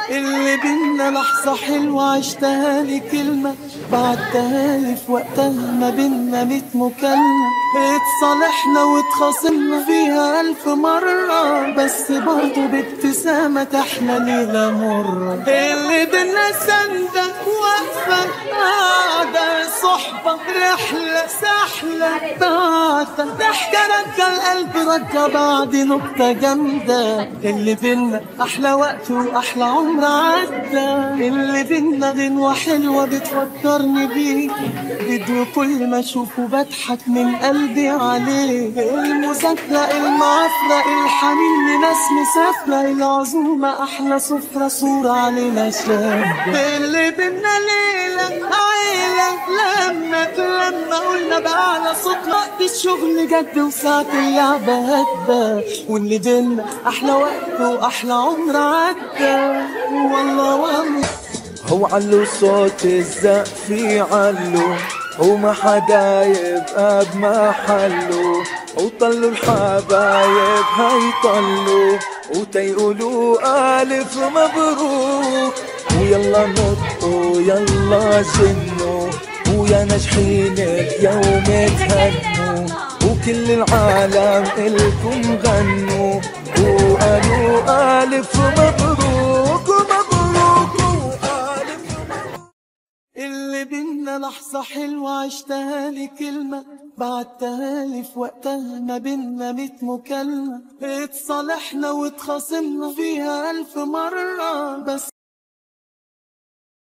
اللي بينا لحظة حلوة عشتها لي كلمة بعدتها لي في وقتها ما بينا ميت مكالمة اتصالحنا واتخاصمنا فيها ألف مرة بس برضه بابتسامة تحلى ليلة مرة اللي بينا سندة واقفة قاعدة صحبة رحلة سحلة بعدة ضحكة رجع القلب رجع بعد نكتة جامدة اللي بينا أحلى وقت وأحلى عمر عدى اللي بينا غنوة حلوة بتفكرني بيك فيديو كل ما أشوفه بضحك من قلبي عليه المذاكرة المعافرة الحنين لناس مسافرة العزومة أحلى سفرة صورة علينا شابة اللي بينا ليلة عيلة لما تلمى قلنا بأعلى صوت وقت الشغل جد وساعة اللعبة هدى واللي بينا أحلى وقت وأحلى عمر عدى والله والله هو علو صوت الزقف علو وما حدا يبقى بمحله وطلوا الحبايب هيطلوا وتيقولوا ألف مبروك ويلا نطوا يلا زنوا ويا ناجحين اليوم تهنوا وكل العالم إلكم غنوا وقالوا ألف مبروك ومبروك وألف اللي بينا لحظة حلوة عشتها لي كلمة بعدتها لي في وقتها ما بينا ميت مكالمة اتصالحنا واتخاصمنا فيها ألف مرة بس